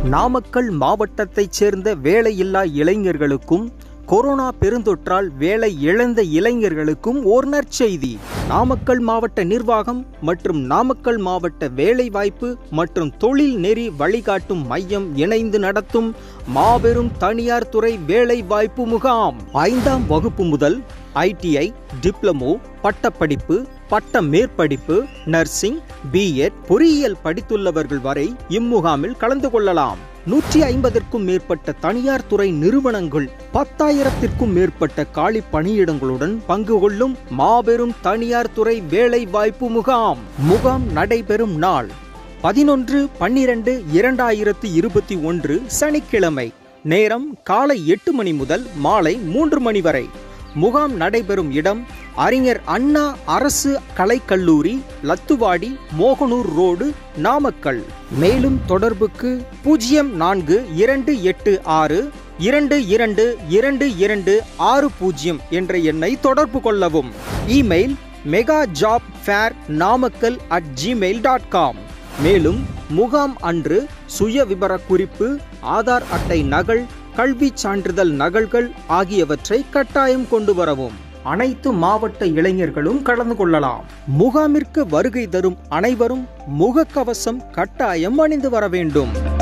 நாமக்கல் மாவட்டத்தைச் சேர்ந்த வேலையில்லா இளைஞர்களுக்கும் கொரோனா பெருந்தொற்றால் வேலை இழந்த இளைஞர்களுக்கும் ஓர் நற்செய்தி நாமக்கல் மாவட்ட நிர்வாகம் மற்றும் நாமக்கல் மாவட்ட வேலைவாய்ப்பு மற்றும் தொழில் நெறி வழிகாட்டும் மையம் இணைந்து நடத்தும் மாபெரும் தனியார் துறை வேலைவாய்ப்பு முகாம் ஐந்தாம் வகுப்பு முதல் ஐடிஐ டிப்ளமோ பட்டப்படிப்பு பட்ட மேற்படிப்பு நர்சிங் பிஎட் பொறியியல் படித்துள்ளவர்கள் வரை இம்முகாமில் கலந்து கொள்ளலாம் நூற்றி ஐம்பதற்கும் மேற்பட்ட தனியார் துறை நிறுவனங்கள் பத்தாயிரத்திற்கும் மேற்பட்ட காலி பணியிடங்களுடன் பங்கு கொள்ளும் மாபெரும் தனியார் துறை வேலை வாய்ப்பு முகாம் முகாம் நடைபெறும் நாள் பதினொன்று பன்னிரண்டு இரண்டாயிரத்தி இருபத்தி ஒன்று சனிக்கிழமை நேரம் காலை எட்டு மணி முதல் மாலை மூன்று மணி வரை முகாம் நடைபெறும் இடம் அறிஞர் அண்ணா அரசு கலைக்கல்லூரி லத்துவாடி மோகனூர் ரோடு நாமக்கல் மேலும் தொடர்புக்கு பூஜ்ஜியம் நான்கு இரண்டு எட்டு ஆறு இரண்டு இரண்டு இரண்டு இரண்டு ஆறு பூஜ்ஜியம் என்ற எண்ணை தொடர்பு கொள்ளவும் email mega job fair Namakkal at Gmail dot com மேலும் முகாம் அன்று சுய விபர குறிப்பு ஆதார் அட்டை நகல் கல்வி சான்றிதழ் நகல்கள் ஆகியவற்றை கட்டாயம் கொண்டு வரவும் அனைத்து மாவட்ட இளைஞர்களும் கலந்து கொள்ளலாம் முகாமிற்கு வருகை தரும் அனைவரும் முகக்கவசம் கட்டாயம் அணிந்து வர வேண்டும்